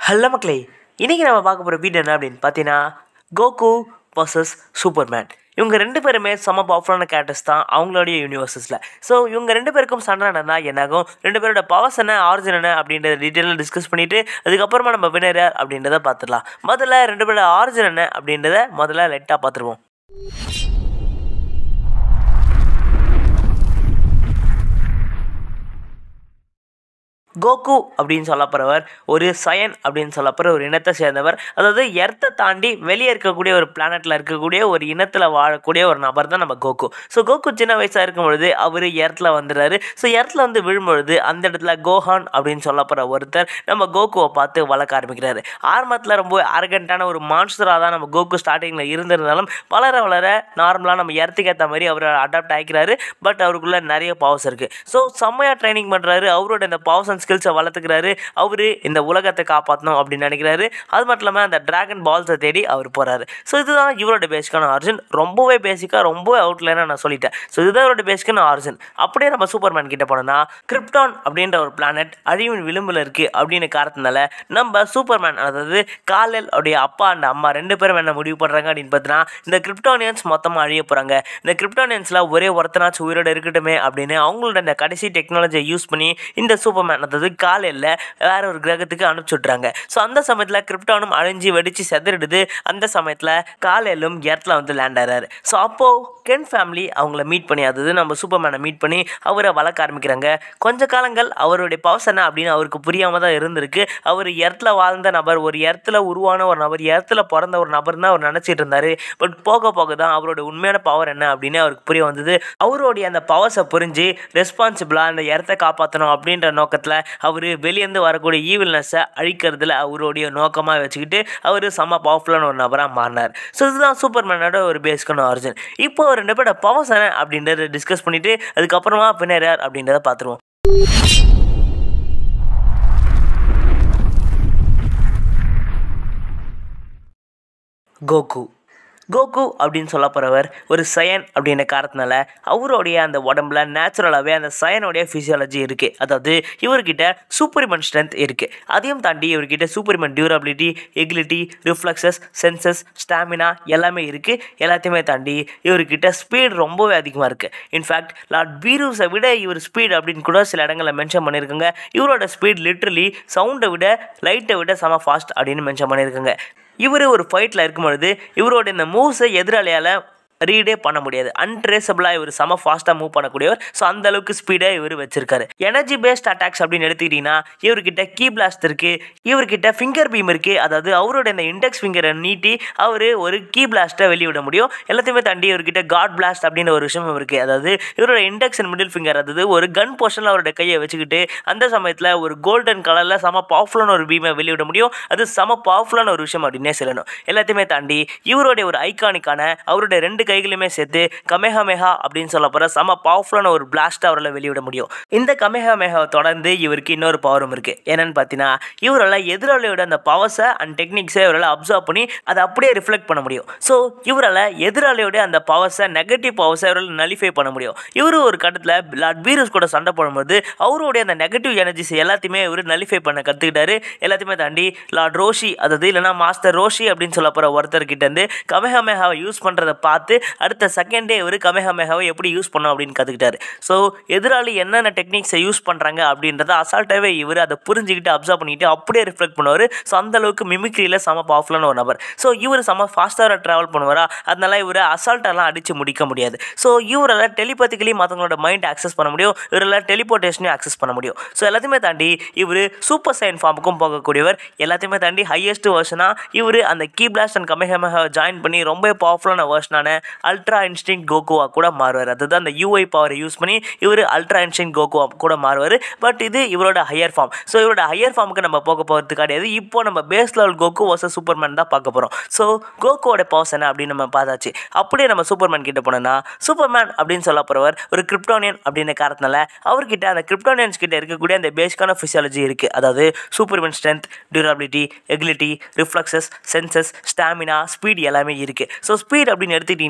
hello மக்களே இன்றைக்கி நம்ம பார்க்க போகிற வீடியோ என்ன அப்படின்னு பார்த்தீங்கன்னா கோகு vs சூப்பர்மேன் இவங்க ரெண்டு பேருமே செம பவர்ஃபுல்லான கேரக்டர்ஸ் தான் அவங்களுடைய யூனிவர்சஸில் ஸோ இவங்க ரெண்டு பேருக்கும் சண்டை நடந்தால் என்னாகும் ரெண்டு பேரோட பவர்ஸ் என்ன ஆரிஜின் என்ன அப்படின்றத டீட்டெயிலாக டிஸ்கஸ் பண்ணிவிட்டு அதுக்கப்புறமா நம்ம வினர் யார் அப்படின்றத பார்த்துடலாம் முதல்ல ரெண்டு பேரோட ஆரிஜின் என்ன அப்படின்றத முதல்ல லைட்டாக பார்த்துருவோம் கோகு அப்படின்னு சொல்லப்படுறவர் ஒரு சயன் அப்படின்னு சொல்லப்படுற ஒரு இனத்தை சேர்ந்தவர் அதாவது எர்த்தை தாண்டி வெளியே இருக்கக்கூடிய ஒரு பிளானட்டில் இருக்கக்கூடிய ஒரு இனத்தில் வாழக்கூடிய ஒரு நபர் தான் நம்ம கோகு ஸோ கோகு சின்ன வயசாக இருக்கும் பொழுது அவர் எர்த்தில் வந்துடுறாரு ஸோ எர்த்தில் வந்து விழும்பொழுது அந்த இடத்துல கோஹான் அப்படின்னு சொல்லப்படுற ஒருத்தர் நம்ம கோகுவை பார்த்து வளர்க்க ஆரம்பிக்கிறாரு ஆரம்பத்தில் ரொம்ப அரகண்டான ஒரு மான்ஸ்டராக தான் நம்ம கோகு ஸ்டார்டிங்கில் இருந்திருந்தாலும் வளர வளர நார்மலாக நம்ம எர்த்துக்கு ஏற்ற மாதிரி அவர் அடாப்ட் ஆகிக்கிறாரு பட் அவருக்குள்ள நிறைய பவர்ஸ் இருக்குது ஸோ செம்மையாக ட்ரைனிங் பண்ணுறாரு அவரோட இந்த பவர்ஸ் அண்ட் ஸ்கில்ஸை வளர்த்துக்கிறாரு அவர் இந்த உலகத்தை காப்பாற்றணும் அப்படின்னு நினைக்கிறாரு அது மட்டும் இல்லாமல் அந்த டிராகன் பால்ஸை தேடி அவர் போகிறாரு ஸோ இதுதான் இவரோட பேசிக்கான ஆரிஜின் ரொம்பவே பேசிக்காக ரொம்பவே அவுட்லைனாக நான் சொல்லிட்டேன் ஸோ இதுதான் இவரோட பேசிக்கான ஆரிஜின் அப்படியே நம்ம சூப்பர்மேன் கிட்ட போனோம்னா கிரிப்டான் அப்படின்ற ஒரு பிளானட் அழிவின் விளிம்பில் இருக்குது அப்படின்னு காரணத்தினால நம்ம சூப்பர்மேன் அதாவது காலல் உடைய அப்பா அண்ட் அம்மா ரெண்டு பேரும் என்ன முடிவு பண்ணுறாங்க அப்படின்னு பார்த்தீங்கன்னா இந்த கிரிப்டானியன்ஸ் மொத்தமாக அழிய போகிறாங்க இந்த கிரிப்டானியன்ஸில் ஒரே ஒருத்தனாச்சும் உயிரோட இருக்கட்டுமே அப்படின்னு அவங்களோட இந்த கடைசி டெக்னாலஜியை யூஸ் பண்ணி இந்த சூப்பர்மேன் அதாவது காலையில் வேற ஒரு கிரகத்துக்கு அனுப்பிச்சு விட்றாங்க ஸோ அந்த சமயத்தில் கிரிப்டானும் அழிஞ்சு வெடிச்சு செதறிடுது அந்த சமயத்தில் காலையிலும் எர்த்தில் வந்து லேண்ட் ஆகிறாரு ஸோ அப்போது கென் ஃபேமிலி அவங்கள மீட் பண்ணி அதாவது நம்ம சூப்பர்மேனை மீட் பண்ணி அவரை வளர்க்க ஆரம்பிக்கிறாங்க கொஞ்ச காலங்கள் அவருடைய பவர்ஸ் என்ன அப்படின்னு அவருக்கு புரியாமல் தான் இருந்திருக்கு அவர் எர்த்தில் வாழ்ந்த நபர் ஒரு எர்த்தில் உருவான ஒரு நபர் எர்த்தில் பிறந்த ஒரு நபர் தான் அவர் நினச்சிட்டு இருந்தார் பட் போக போக தான் அவரோட உண்மையான பவர் என்ன அப்படின்னு அவருக்கு புரிய வந்தது அவருடைய அந்த பவர்ஸை புரிஞ்சு ரெஸ்பான்சிபிளாக அந்த இடத்த காப்பாற்றணும் அப்படின்ற நோக்கத்தில் அவர் வெளியேந்து வரக்கூடிய ஈவில்னஸை அழிக்கிறதுல அவருடைய நோக்கமாக வச்சுக்கிட்டு அவர் செம்ம பவர்ஃபுல்லான ஒரு நபராக மாறினார் ஸோ இதுதான் சூப்பர்மேனோட ஒரு பேஸ்க்கான ஆரிஜின் இப்போ ஒரு ரெண்டு பேரோட பவர்ஸ் என்ன அப்படின்றத டிஸ்கஸ் பண்ணிவிட்டு அதுக்கப்புறமா பின்னர் யார் அப்படின்றத பார்த்துருவோம் கோகு கோகு அப்படின்னு சொல்லப்படுறவர் ஒரு சயன் அப்படின்ற காரணத்தினால அவருடைய அந்த உடம்புல நேச்சுரலாகவே அந்த சயனுடைய ஃபிசியாலஜி இருக்குது அதாவது இவர்கிட்ட சூப்பர்மன் ஸ்ட்ரென்த் இருக்குது அதையும் தாண்டி இவர்கிட்ட Superman durability agility reflexes senses stamina எல்லாமே இருக்குது எல்லாத்தையுமே தாண்டி இவர்கிட்ட ஸ்பீட் ரொம்பவே அதிகமாக இருக்குது இன்ஃபேக்ட் லார்ட் பீரூஸை விட இவர் ஸ்பீட் அப்படின்னு கூட சில இடங்களில் மென்ஷன் பண்ணியிருக்காங்க இவரோட ஸ்பீட் லிட்ரலி சவுண்டை விட லைட்டை விட செம ஃபாஸ்ட் அப்படின்னு மென்ஷன் பண்ணியிருக்காங்க இவர் ஒரு ஃபைட்டில் இருக்கும் பொழுது இவரோட இந்த மூவ்ஸை எதிராளியால் ரீடே பண்ண முடியாது அன்ட்ரேசபிளாக இவர் செம ஃபாஸ்ட்டாக மூவ் பண்ணக்கூடியவர் ஸோ அந்த அளவுக்கு ஸ்பீடை இவர் வச்சிருக்காரு எனர்ஜி பேஸ்ட் அட்டாக்ஸ் அப்படின்னு எடுத்துக்கிட்டிங்கன்னா இவர்கிட்ட கீ பிளாஸ்ட் இருக்குது இவர்கிட்ட ஃபிங்கர் பீம் இருக்குது அதாவது அவரோட இந்த இண்டெக்ஸ் ஃபிங்கரை நீட்டி அவர் ஒரு கீ பிளாஸ்ட்டை வெளியிட முடியும் எல்லாத்தையுமே தாண்டி இவர்கிட்ட காட் பிளாஸ்ட் அப்படின்னு ஒரு விஷயம் இருக்குது அதாவது இவரோட இண்டெக்ஸ் அண்ட் மிடில் ஃபிங்கர் அதாவது ஒரு கன் போர்ஷனில் அவரோட கையை வச்சுக்கிட்டு அந்த சமயத்தில் ஒரு கோல்டன் கலரில் செம பவர்ஃபுல்லான ஒரு பீமை வெளியிட முடியும் அது செம பவர்ஃபுல்லான ஒரு விஷயம் அப்படின்னே சொல்லணும் எல்லாத்தையுமே தாண்டி இவருடைய ஒரு ஐகானிக்கான அவருடைய ரெண்டு கைகளையுமே சேர்த்து கமேஹாமேஹா அப்படின்னு சொல்ல போகிற செம பவர்ஃபுல்லான ஒரு பிளாஸ்ட்டை அவரால் வெளியிட முடியும் இந்த கமேஹாமேஹாவை தொடர்ந்து இவருக்கு இன்னொரு பவரும் இருக்குது என்னன்னு பார்த்தீங்கன்னா இவரால் எதிராளியோட அந்த பவர்ஸை அண்ட் டெக்னிக்ஸை இவரால் அப்சர்வ் பண்ணி அதை அப்படியே ரிஃப்ளெக்ட் பண்ண முடியும் ஸோ இவரால் எதிராளியோட அந்த பவர்ஸை நெகட்டிவ் பவர்ஸை இவரால் நலிஃபை பண்ண முடியும் இவர் ஒரு கட்டத்தில் லார்ட் பீரஸ் கூட சண்டை போடும்போது அவருடைய அந்த நெகட்டிவ் எனர்ஜிஸ் எல்லாத்தையுமே இவர் நலிஃபை பண்ண கற்றுக்கிட்டாரு எல்லாத்தையுமே தாண்டி லார்ட் ரோஷி அதாவது இல்லைனா மாஸ்டர் ரோஷி அப்படின்னு சொல்ல போகிற ஒருத்தர்கிட்ட இருந்து கமேஹாமேஹாவை யூஸ் பண்ணுறதை பார்த்து அடுத்த செகண்டே இவர் கமேஹாமேஹாவை எப்படி யூஸ் பண்ணோம் அப்படின்னு கற்றுக்கிட்டாரு ஸோ எதிராளி என்னென்ன டெக்னிக்ஸை யூஸ் பண்ணுறாங்க அப்படின்றத அசால்ட்டாகவே இவர் அதை புரிஞ்சுக்கிட்டு அப்சர்வ் பண்ணிட்டு அப்படியே ரிஃப்ளெக்ட் பண்ணுவார் ஸோ அந்த அளவுக்கு மிமிக்ரியில் செம பவர்ஃபுல்லான ஒரு நபர் ஸோ இவர் செம ஃபாஸ்ட்டாக ட்ராவல் பண்ணுவாரா அதனால இவர் அசால்ட்டெல்லாம் அடித்து முடிக்க முடியாது ஸோ இவரால் டெலிபத்திக்கலி மற்றவங்களோட மைண்ட் ஆக்சஸ் பண்ண முடியும் இவரால் டெலிபோர்டேஷனையும் ஆக்சஸ் பண்ண முடியும் ஸோ எல்லாத்தையுமே தாண்டி இவர் சூப்பர் சைன் ஃபார்முக்கும் போகக்கூடியவர் எல்லாத்தையுமே தாண்டி ஹையஸ்ட் வெர்ஷனாக இவர் அந்த ki blast and kamehameha join பண்ணி ரொம்ப பவர்ஃபுல்லான வெர்ஷனான அல்ட்ரா இன்ஸ்டிங் கோகுவா கூட மாறுவார் அதுதான் அந்த யூஐ பவரை யூஸ் பண்ணி இவர் அல்ட்ரா இன்ஸ்டிங் கோகுவா கூட மாறுவார் பட் இது இவரோட ஹையர் ஃபார்ம் ஸோ இவரோட ஹையர் ஃபார்முக்கு நம்ம போக போகிறது கிடையாது இப்போ நம்ம base level Goku versus Superman தான் பார்க்க போகிறோம் ஸோ கோகுவோட பவர்ஸ் என்ன அப்படின்னு நம்ம பார்த்தாச்சு அப்படியே நம்ம சூப்பர்மேன் கிட்ட போனோம்னா சூப்பர்மேன் அப்படின்னு சொல்ல போகிறவர் ஒரு கிரிப்டோனியன் அப்படின்ற காரணத்தினால அவர்கிட்ட அந்த கிரிப்டோனியன்ஸ் கிட்ட இருக்கக்கூடிய அந்த பேசிக்கான ஃபிசியாலஜி இருக்குது அதாவது Superman strength durability agility reflexes senses stamina speed எல்லாமே இருக்குது ஸோ ஸ்பீட் அப்படின்னு எடுத்துக்கிட்டிங்கன்னா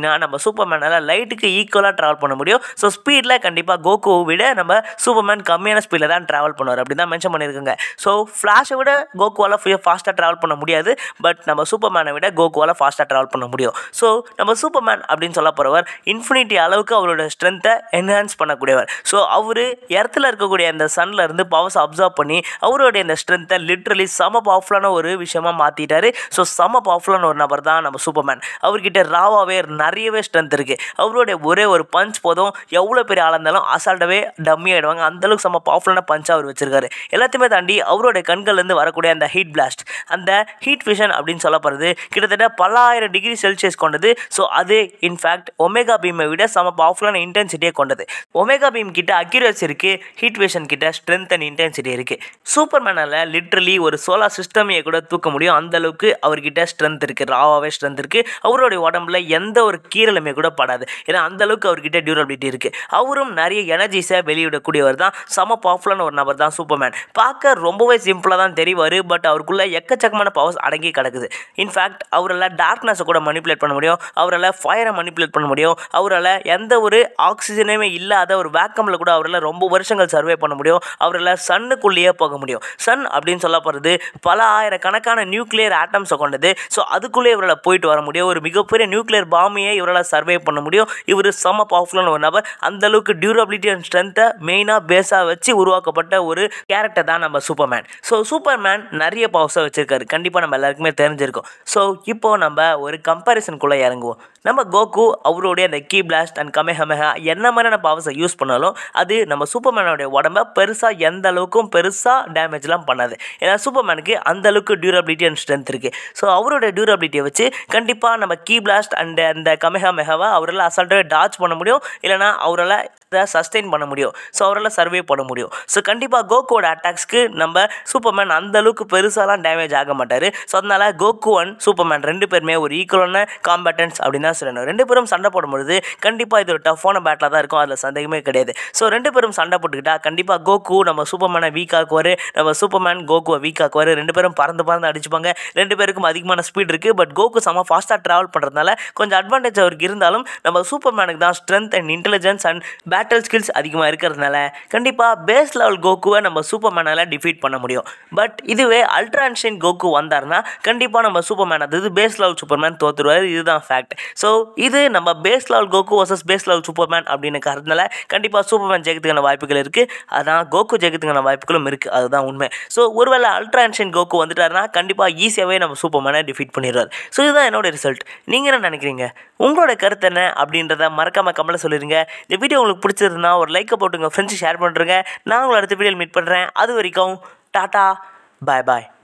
அப்படின்னா நம்ம சூப்பர்மேனால் லைட்டுக்கு ஈக்குவலாக ட்ராவல் பண்ண முடியும் ஸோ ஸ்பீடில் கண்டிப்பாக கோகுவை விட நம்ம சூப்பர்மேன் கம்மியான ஸ்பீடில் தான் ட்ராவல் பண்ணுவார் அப்படி தான் மென்ஷன் பண்ணியிருக்காங்க ஸோ ஃப்ளாஷை விட கோகுவால் ஃபாஸ்ட்டாக ட்ராவல் பண்ண முடியாது பட் நம்ம சூப்பர்மேனை விட கோகுவால் ஃபாஸ்ட்டாக ட்ராவல் பண்ண முடியும் ஸோ நம்ம சூப்பர்மேன் அப்படின்னு சொல்ல போகிறவர் இன்ஃபினிட்டி அளவுக்கு அவரோட ஸ்ட்ரென்த்தை என்ஹான்ஸ் பண்ணக்கூடியவர் ஸோ அவர் இடத்துல இருக்கக்கூடிய அந்த சன்ல இருந்து பவர்ஸ் அப்சர்வ் பண்ணி அவருடைய அந்த ஸ்ட்ரென்த்தை லிட்ரலி செம பவர்ஃபுல்லான ஒரு விஷயமா மாற்றிட்டாரு ஸோ செம பவர்ஃபுல்லான ஒரு நபர் தான் நம்ம சூப்பர்மேன் அவர்கிட்ட ராவாவே நிறையவே ஸ்ட்ரென்த் இருக்குது அவருடைய ஒரே ஒரு பஞ்ச் போதும் எவ்வளோ பெரிய ஆளாக இருந்தாலும் அசால்ட்டாகவே டம்மி ஆகிடுவாங்க அந்தளவுக்கு செம்ம பவர்ஃபுல்லான பஞ்சாக அவர் வச்சிருக்காரு எல்லாத்தையுமே தாண்டி அவருடைய கண்கள்லேருந்து வரக்கூடிய அந்த ஹீட் பிளாஸ்ட் அந்த ஹீட் விஷன் அப்படின்னு சொல்லப்படுறது கிட்டத்தட்ட பல்லாயிரம் டிகிரி செல்சியஸ் கொண்டது ஸோ அது இன்ஃபேக்ட் ஒமேகா பீமை விட செம பவர்ஃபுல்லான இன்டென்சிட்டியே கொண்டது ஒமேகா பீம் கிட்ட அக்யூரேசி இருக்குது ஹீட் விஷன் கிட்ட ஸ்ட்ரென்த் அண்ட் இன்டென்சிட்டி இருக்குது சூப்பர்மேனால் லிட்ரலி ஒரு சோலார் சிஸ்டமையை கூட தூக்க முடியும் அந்த அளவுக்கு அவர்கிட்ட ஸ்ட்ரென்த் இருக்குது ராவாவே ஸ்ட்ரென்த் இருக்குது அவருடைய உடம்புல எந்த ஒரு கீரலுமே கூட படாது ஏன்னா அந்த அளவுக்கு அவர்கிட்ட டியூரபிலிட்டி இருக்குது அவரும் நிறைய எனர்ஜிஸை வெளியிடக்கூடியவர் தான் செம பவர்ஃபுல்லான ஒரு நபர் தான் சூப்பர்மேன் பார்க்க ரொம்பவே சிம்பிளாக தான் தெரிவார் பட் அவருக்குள்ள எக்கச்சக்கமான பவர்ஸ் அடங்கி கிடக்குது இன்ஃபேக்ட் அவரால் டார்க்னஸை கூட மனிப்புலேட் பண்ண முடியும் அவரால் ஃபயரை மனிப்புலேட் பண்ண முடியும் அவரால் எந்த ஒரு ஆக்சிஜனுமே இல்லாத ஒரு வேக்கமில் கூட அவரால் ரொம்ப வருஷங்கள் சர்வே பண்ண முடியும் அவரால் சன்னுக்குள்ளேயே போக முடியும் சன் அப்படின்னு சொல்ல போகிறது பல ஆயிரக்கணக்கான நியூக்ளியர் ஆட்டம்ஸை கொண்டது ஸோ அதுக்குள்ளே இவரால் போயிட்டு வர முடியும் ஒரு மிகப்பெரிய நியூக்ளியர் பாமையே இவரால் சர்வே பண்ண முடியும் இவர் செம்ம பவர்ஃபுல்லான ஒரு நபர் அந்த அளவுக்கு டியூரபிலிட்டி அண்ட் ஸ்ட்ரென்த்தை மெயினாக பேஸாக வச்சு உருவாக்கப்பட்ட ஒரு கேரக்டர் தான் நம்ம சூப்பர்மேன் ஸோ சூப்பர்மேன் நிறைய பவர்ஸை வச்சிருக்காரு கண்டிப்பாக நம்ம எல்லாருக்குமே தெரிஞ்சிருக்கும் ஸோ இப்போ நம்ம ஒரு கம்பேரிசனுக்குள்ளே இறங்குவோம் நம்ம கோகு அவருடைய அந்த கீ பிளாஸ்ட் அண்ட் கமெஹமெஹா என்ன மாதிரியான பவர்ஸை யூஸ் பண்ணாலும் அது நம்ம சூப்பர்மேனோடைய உடம்ப பெருசாக எந்த அளவுக்கும் பெருசாக டேமேஜ்லாம் பண்ணாது ஏன்னா சூப்பர்மேனுக்கு அந்த அளவுக்கு டியூரபிலிட்டி அண்ட் ஸ்ட்ரென்த் இருக்குது ஸோ அவருடைய டியூரபிலிட்டியை வச்சு கண்டிப்பாக நம்ம கீ பிளாஸ்ட் அண்ட் அந்த கமெஹா மெஹாவை அவரால் அசால்ட்டாக டாச் பண்ண முடியும் இல்லைனா அவரால் அதை சஸ்டெயின் பண்ண முடியும் ஸோ அவரால் சர்வே பண்ண முடியும் ஸோ கண்டிப்பாக கோகுவோட அட்டாக்ஸ்க்கு நம்ம சூப்பர்மேன் அந்த அளவுக்கு பெருசாலாம் டேமேஜ் ஆக மாட்டார் ஸோ அதனால் கோகு அண்ட் சூப்பர்மேன் ரெண்டு பேருமே ஒரு ஈக்குவலான காம்பேட்டன்ஸ் அப்படின்னு தான் சொல்லணும் ரெண்டு பேரும் சண்டை போடும்பொழுது கண்டிப்பாக இது ஒரு டஃப்பான பேட்டில் தான் இருக்கும் அதில் சந்தேகமே கிடையாது ஸோ ரெண்டு பேரும் சண்டை போட்டுக்கிட்டா கண்டிப்பாக கோகு நம்ம சூப்பர்மேனை வீக் ஆக்குவார் நம்ம சூப்பர்மேன் கோகுவை வீக் ஆக்குவார் ரெண்டு பேரும் பறந்து பறந்து அடிச்சுப்பாங்க ரெண்டு பேருக்கும் அதிகமான ஸ்பீட் இருக்குது பட் கோகு செம்ம ஃபாஸ்ட்டாக ட்ராவல் பண்ணுறதுனால கொஞ்சம் அட்வான்டேஜ் அவருக்கு இருந்தாலும் நம்ம சூப்பர்மேனுக்கு தான் strength and intelligence and battle skills அதிகமாக இருக்கிறதுனால கண்டிப்பாக பேஸ் லெவல் கோகுவை நம்ம சூப்பர்மேனால் டிஃபீட் பண்ண முடியும் பட் இதுவே அல்ட்ரா அன்ஷைன் கோகு வந்தார்னா கண்டிப்பாக நம்ம சூப்பர்மேன் அதாவது பேஸ் லெவல் சூப்பர்மேன் தோத்துருவார் இதுதான் ஃபேக்ட் ஸோ இது நம்ம base level Goku versus base level Superman அப்படின்னு காரணத்தினால கண்டிப்பாக சூப்பர்மேன் ஜெயிக்கிறதுக்கான வாய்ப்புகள் இருக்குது அதான் கோகு ஜெயிக்கிறதுக்கான வாய்ப்புகளும் இருக்குது அதுதான் உண்மை ஸோ ஒருவேளை அல்ட்ரா அன்ஷைன் கோகு வந்துட்டாருன்னா கண்டிப்பாக ஈஸியாகவே நம்ம சூப்பர்மேனை டிஃபீட் பண்ணிடுவார் ஸோ இதுதான் என்னோட ரிசல்ட் நீங்கள் என்ன நினைக்கிறீங்க உங்களோட கருத்து என்ன அப்படின்றத மறக்காம கமெண்ட்ல சொல்லிடுங்க இந்த வீடியோ உங்களுக்கு பிடிச்சிருந்தா ஒரு லைக்கை போட்டுங்க ஃப்ரெண்ட்ஸ் ஷேர் பண்ணுறேங்க நான் உங்களை அடுத்த வீடியோவில் மீட் பண்ணுறேன் அது வரைக்கும் டாட்டா பாய் பாய்